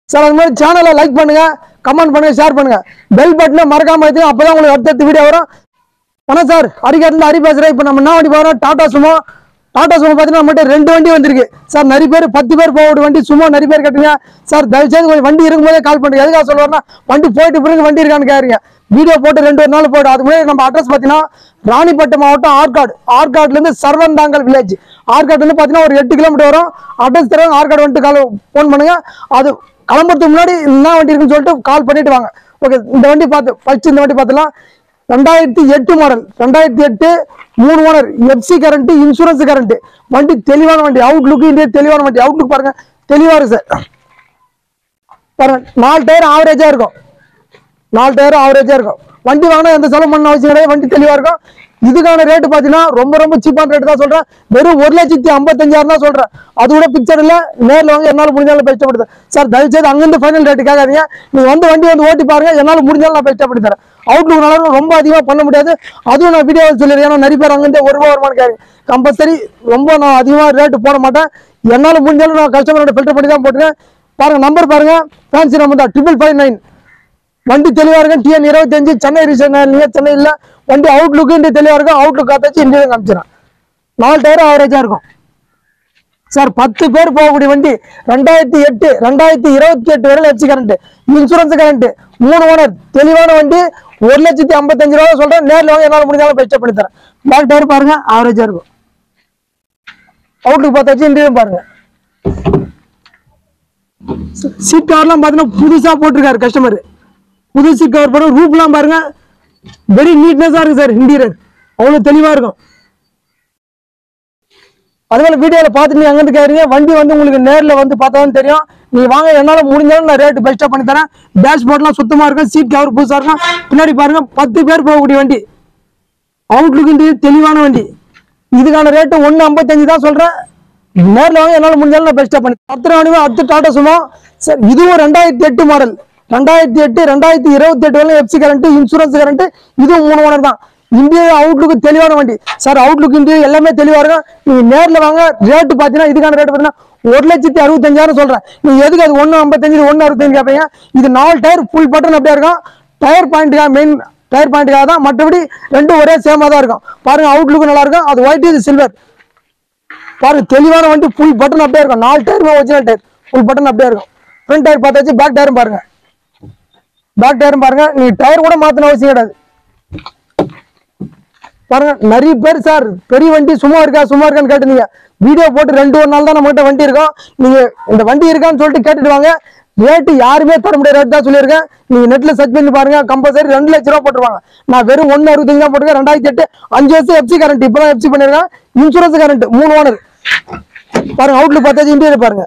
Sir அது மாதிரி சேனலை லைக் பண்ணுங்க கமெண்ட் பண்ணுங்க ஷேர் பண்ணுங்க பெல் பட்டனை மறக்காம வைத்து அப்பதான் உங்களுக்கு அடுத்தடுத்த வீடியோ வரும் வணக்கம் சார் அரிக்காட்டில் ஹரி பேசுறேன் இப்போ நம்ம என்ன வண்டி போகிறோம் டாடா சுமோ டாடா சுமோ பார்த்தீங்கன்னா நம்மகிட்ட ரெண்டு வண்டி வந்திருக்கு சார் நிறைய பேர் பத்து பேர் போக வண்டி சும்மா நிறைய பேர் கட்டுங்க சார் தயவுசெய்து கொஞ்சம் வண்டி இருக்கும்போதே கால் பண்ணுங்க எதுக்காக சொல்லுவாருன்னா வண்டி போயிட்டு பிறகு வண்டி இருக்கான்னு கேட்குறீங்க வீடியோ போட்டு ரெண்டு ஒரு நாள் போய்டும் அதுக்கு முன்னாடி நம்ம அட்ரஸ் பார்த்தீங்கன்னா ராணிப்பேட்டை மாவட்டம் ஆற்காடு ஆற்காடுலேருந்து சர்வந்தாங்கல் வில்லேஜ் ஆற்காடு வந்து பார்த்தீங்கன்னா ஒரு எட்டு கிலோமீட்டர் வரும் அட்ரஸ் தருவாங்க ஆற்காடு வந்துட்டு கால் ஃபோன் பண்ணுங்க அது கிளம்புறதுக்கு முன்னாடி என்ன வண்டி இருக்குன்னு சொல்லிட்டு கால் பண்ணிட்டு வாங்க ஓகே இந்த வண்டி பார்த்து ஃபர்ஸ்ட் இந்த வண்டி பார்த்துலாம் ரெண்டாயிரத்தி எட்டு மாடல் ரெண்டாயிரத்தி எட்டு மூணு owner FC current insurance current வண்டி தெளிவான வண்டி அவுட்லுக் இந்தியா தெளிவான வண்டி அவுட்லுக் பாருங்க தெளிவா இருக்கு சார் பாருங்க நாலு டயர் ஆவரேஜா இருக்கும் நாலு டயரும் ஆவரேஜா இருக்கும் வண்டி வாங்கினா எந்த செலவு பண்ண அவசியம் கிடையாது வண்டி தெளிவா இருக்கும் இதுக்கான ரேட்டு பார்த்தீங்கன்னா ரொம்ப ரொம்ப சீப்பான ரேட்டு தான் சொல்றேன் வெறும் ஒரு லட்சத்தி ஐம்பத்தஞ்சாயிரம் தான் சொல்றேன் அது கூட பிக்சர் இல்ல நேர்ல வாங்க என்னால முடிஞ்சாலும் நான் இஷ்டப்படுது சார் தயவுசெய்து அங்கிருந்து ஃபைனல் ரேட்டு கேட்காதீங்க நீங்க வந்து வண்டி வந்து ஓட்டி பாருங்க என்னால முடிஞ்சாலும் நான் இஷ்டப்பட்டு தரேன் அவுட்லுக் நல்லா ரொம்ப அதிகமா பண்ண முடியாது அதுவும் நான் வீடியோ சொல்லிடுறேன் ஏன்னா நிறைய பேர் அங்கிருந்து ஒரு ரூபா வருமானு கேட்கு கம்பல்சரி ரொம்ப நான் அதிகமா ரேட்டு போட மாட்டேன் என்னால முடிஞ்சாலும் நான் கஸ்டமரோட ஃபில்டர் பண்ணி தான் போட்டுருக்கேன் பாருங்க நம்பர் பாருங்க ஃபேன்சி நம்பர் தான் ட்ரிபிள் ஃபைவ் நைன் வண்டி தெளிவா இருக்கும் டிஎன் இருபத்தஞ்சு சென்னை ரீசன் சென்னை இல்ல வண்டி அவுட்லுக் தெளிவா இருக்கும் அவுட்லுக் காத்தாச்சு இந்தியா காமிச்சிடும் நாலு டயர் ஆவரேஜா இருக்கும் சார் பத்து பேர் போகக்கூடிய வண்டி ரெண்டாயிரத்தி எட்டு ரெண்டாயிரத்தி இருபத்தி எட்டு வரையில எஃப்சி கரண்ட் இன்சூரன்ஸ் கரண்ட் மூணு ஓனர் தெளிவான வண்டி ஒரு லட்சத்தி ஐம்பத்தஞ்சு ரூபா சொல்றேன் நேர்ல வாங்க என்னால முடிஞ்சாலும் பெஸ்ட் பண்ணி தரேன் பேக் டயர் பாருங்க ஆவரேஜா இருக்கும் அவுட்லுக் பார்த்தாச்சு இந்தியா பாருங்க சீட் கவர்லாம் பார்த்தீங்கன்னா புதுசா போட்டிருக்காரு கஸ்டமர் புது சீட் கவர் போட ரூப்லாம் பாருங்க வெரி நீட்னஸா இருக்கு சார் இன்டீரியர் அவ்வளவு தெளிவா இருக்கும் அதுபோல வீடியோல பார்த்துட்டு நீங்க அங்கிருந்து கேக்குறீங்க வண்டி வந்து உங்களுக்கு நேர்ல வந்து பார்த்தா தான் தெரியும் நீங்க வாங்க என்னால முடிஞ்சாலும் நான் ரேட் பெஸ்டா பண்ணி தரேன் டேஷ்போர்ட்லாம் சுத்தமா இருக்கும் சீட் கவர் புதுசா இருக்கும் பின்னாடி பாருங்க பத்து பேர் போகக்கூடிய வண்டி அவுட்லுக்கு தெளிவான வண்டி இதுக்கான ரேட்டு ஒன்று ஐம்பத்தஞ்சு தான் சொல்றேன் நேரில் வாங்க என்னால் முடிஞ்சாலும் நான் பெஸ்ட்டாக பண்ணி அத்தனை வண்டியும் அடுத்து டாடா சுமோ சார் இதுவும் ரெண்டாயிரத்தி எட்டு மாடல் ரெண்டாயிரத்தி எட்டு ரெண்டாயிரத்தி இருபத்தி எட்டு வரலாம் எஃப்சி கரண்ட் இன்சூரன்ஸ் கரண்ட் இதுவும் மூணு ஓனர் தான் இந்தியா அவுட்லுக்கு தெளிவான வண்டி சார் அவுட்லுக் இந்தியா எல்லாமே தெளிவா இருக்கும் நீங்க நேர்ல வாங்க ரேட்டு பாத்தீங்கன்னா இதுக்கான ரேட் பாத்தீங்கன்னா ஒரு லட்சத்தி அறுபத்தஞ்சாயிரம் சொல்றேன் நீங்க எதுக்கு அது ஒண்ணு ஐம்பத்தஞ்சு ஒண்ணு அறுபத்தஞ்சு கேட்பீங்க இது நாலு டயர் ஃபுல் பட்டன் அப்படியே இருக்கும் டயர் பாயிண்ட்டுக்காக மெயின் டயர் பாயிண்ட்டுக்காக தான் மற்றபடி ரெண்டும் ஒரே சேமா தான் இருக்கும் பாருங்க அவுட்லுக்கு நல்லா இருக்கும் அது ஒயிட் இது சில்வர் பாருங்க தெளிவான வண்டி ஃபுல் பட்டன் அப்படியே இருக்கும் நாலு டயருமே ஒரிஜினல் டயர் ஃபுல் பட்டன் அப்படியே இருக்கும் ஃப்ரண்ட் டயர் பார்த்தாச்சு பேக் டயரும் பாருங்க பேக் டயரும் பாருங்க நீ டயர் கூட மாத்தணும் அவசியம் கிடையாது பாருங்க நிறைய பேர் சார் பெரிய வண்டி சும்மா இருக்கா சும்மா இருக்கான்னு கேட்டுனீங்க வீடியோ போட்டு ரெண்டு ஒரு நாள் தான் நம்மகிட்ட வண்டி இருக்கும் நீங்க இந்த வண்டி இருக்கான்னு சொல்லிட்டு கேட்டுட்டு வாங்க ரேட்டு யாருமே தர முடியாத ரேட் தான் சொல்லியிருக்கேன் நீங்க நெட்ல சர்ச் பண்ணி பாருங்க கம்பல்சரி ரெண்டு லட்ச ரூபா போட்டுருவாங்க நான் வெறும் ஒன்னு அறுபத்தஞ்சு தான் போட்டுருக்கேன் ரெண்டாயிரத்தி எட்டு அஞ்சு வருஷம் எஃப்சி கரண்ட் இப்பதான் எஃப்சி பண்ணிருக்கேன் இன்சூரன்ஸ் கரண்ட் மூணு ஓனர் பாருங்க அவுட்லுக் பார்த்தாச்சு இன்டீரியர் பாருங்க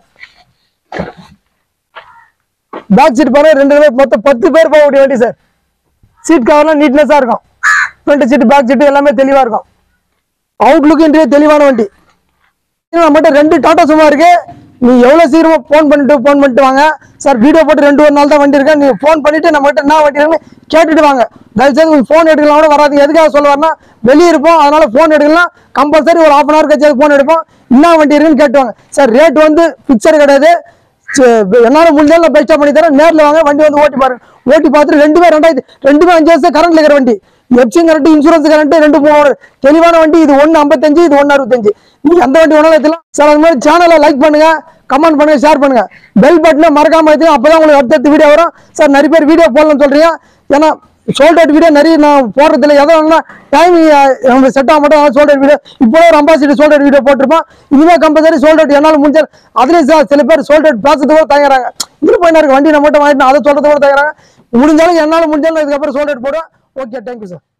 பேக் சீட் பாருங்க ரெண்டு பேர் மொத்தம் பத்து பேர் போகக்கூடிய வண்டி சார் சீட் கவர்லாம் நீட்னஸா இருக்கும் ஃப்ரண்ட் சீட் பேக் சீட் எல்லாமே தெளிவா இருக்கும் அவுட்லுக் இன்டீரியர் தெளிவான வண்டி நம்மகிட்ட ரெண்டு டாடா சும்மா இருக்கு நீ எவ்வளவு சீக்கிரமா ஃபோன் பண்ணிட்டு ஃபோன் பண்ணிட்டு வாங்க சார் வீடியோ போட்டு ரெண்டு ஒரு நாள் தான் வண்டி இருக்கேன் நீங்க ஃபோன் பண்ணிட்டு நம்மகிட்ட என்ன வண்டி இருக்குன்னு கேட்டுட்டு வாங்க தயவுசெய்து உங்களுக்கு ஃபோன் எடுக்கலாம் கூட வராது எதுக்காக சொல்ல வரேன்னா வெளியே இருப்போம் அதனால ஃபோன் எடுக்கலாம் கம்பல்சரி ஒரு ஹாஃப் அன் ஹவர் கழிச்சு ஃபோன் எடுப்போம் என்ன வண்டி இருக்குன்னு கேட்டுவாங்க சார் ரேட் வந்து பிக்சர் கிடையாது சே- என்னால முடிஞ்சாலும் நான் பெஸ்ட்டாக பண்ணி தரேன் நேரில் வாங்க வண்டி வந்து ஓட்டி பாருங்க ஓட்டி பார்த்துட்டு ரெண்டுமே ரெண்டாயிரத்தி ரெண்டுமே அஞ்சு வருஷம் கரண்ட்ல இருக்கிற வண்டி எஃப்சி கரண்ட் இன்சூரன்ஸ் கரண்ட் ரெண்டு மூணு hour. தெளிவான வண்டி இது ஒன்று ஐம்பத்தஞ்சு இது ஒன்று அறுபத்தஞ்சு நீங்க எந்த வண்டி வேணாலும் எடுத்துலாம் சார் அது மாதிரி சேனலை லைக் பண்ணுங்க கமெண்ட் பண்ணுங்க ஷேர் பண்ணுங்க பெல் பட்டனை மறக்காம எடுத்துங்க அப்பதான் உங்களுக்கு அடுத்தடுத்த வீடியோ வரும் சார் நிறைய பேர் வீடியோ போடலாம்னு சொல்றீங்க ஏன்னா சோல்ட் அவுட் வீடியோ நிறைய நான் போடுறதில்ல எதோ ஒன்றா டைம் நம்ம செட் ஆக மாட்டோம் சோல்ட் அவுட் வீடியோ இப்போ ஒரு அம்பாசிடர் சோல்ட் அவுட் வீடியோ போட்டிருப்போம் இனிமே கம்பல்சரி சோல்ட் அவுட் என்னால் முடிஞ்சால் அதுலேயும் சார் சில பேர் சோல்ட் அவுட் பேசுறதுக்கு கூட தயங்குறாங்க இதில் போய் இருக்கு வண்டி நம்ம மட்டும் வாங்கிட்டு அதை சொல்றது கூட தயங்குறாங்க முடிஞ்சாலும் என்னால் முடிஞ்சாலும் இதுக்கப்புறம் சோல்ட் அவுட் போடுவேன் ஓகே தேங்க்யூ சார்